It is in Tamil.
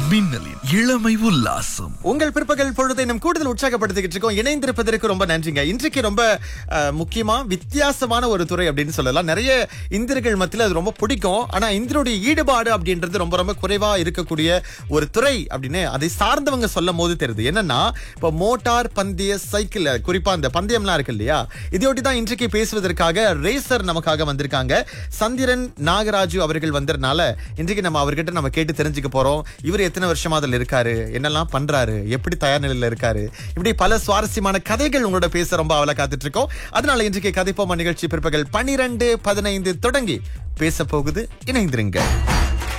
மின்னலின் இளமை உல்லாசம் உங்கள் பிற்பகல் பொழுதை நம் கூடுதல் உற்சாகப்படுத்திக்கிட்டு இருக்கோம் இணைந்திருப்பதற்கு ரொம்ப நன்றிங்க இன்றைக்கு ரொம்ப அஹ், முக்கியமா வித்தியாசமான ஒரு துறை அப்படின்னு சொல்லலாம் நிறைய இந்தியர்கள் மத்தியில் அது ரொம்ப பிடிக்கும் ஆனா இந்தியருடைய ஈடுபாடு அப்படின்றது ரொம்ப ரொம்ப குறைவா இருக்கக்கூடிய ஒரு துறை அப்படின்னு அதை சார்ந்தவங்க சொல்லும் போது தெரியுது என்னன்னா இப்போ மோட்டார் பந்தய சைக்கிள் குறிப்பா அந்த பந்தயம்லாம் இருக்கு இல்லையா இதையொட்டி தான் இன்றைக்கு பேசுவதற்காக ரேசர் நமக்காக வந்திருக்காங்க சந்திரன் நாகராஜு அவர்கள் வந்ததுனால இன்றைக்கு நம்ம அவர்கிட்ட நம்ம கேட்டு தெரிஞ்சுக்க போறோம் இவர் எத்தனை வருஷமா அதில் இருக்காரு என்னெல்லாம் பண்றாரு எப்படி தயார் நிலையில இருக்காரு இப்படி பல சுவாரஸ்யமான கதைகள் உங்களோட பேச ரொம்ப அவளை காத்துட்டு இருக்கோம் அதனால இன்றைக்கு கதைப்போமா நிகழ்ச்சி பிற்பகல் பனிரெண்டு பதினைந்து தொடங்கி பேச போகுது இணைந்திருங்க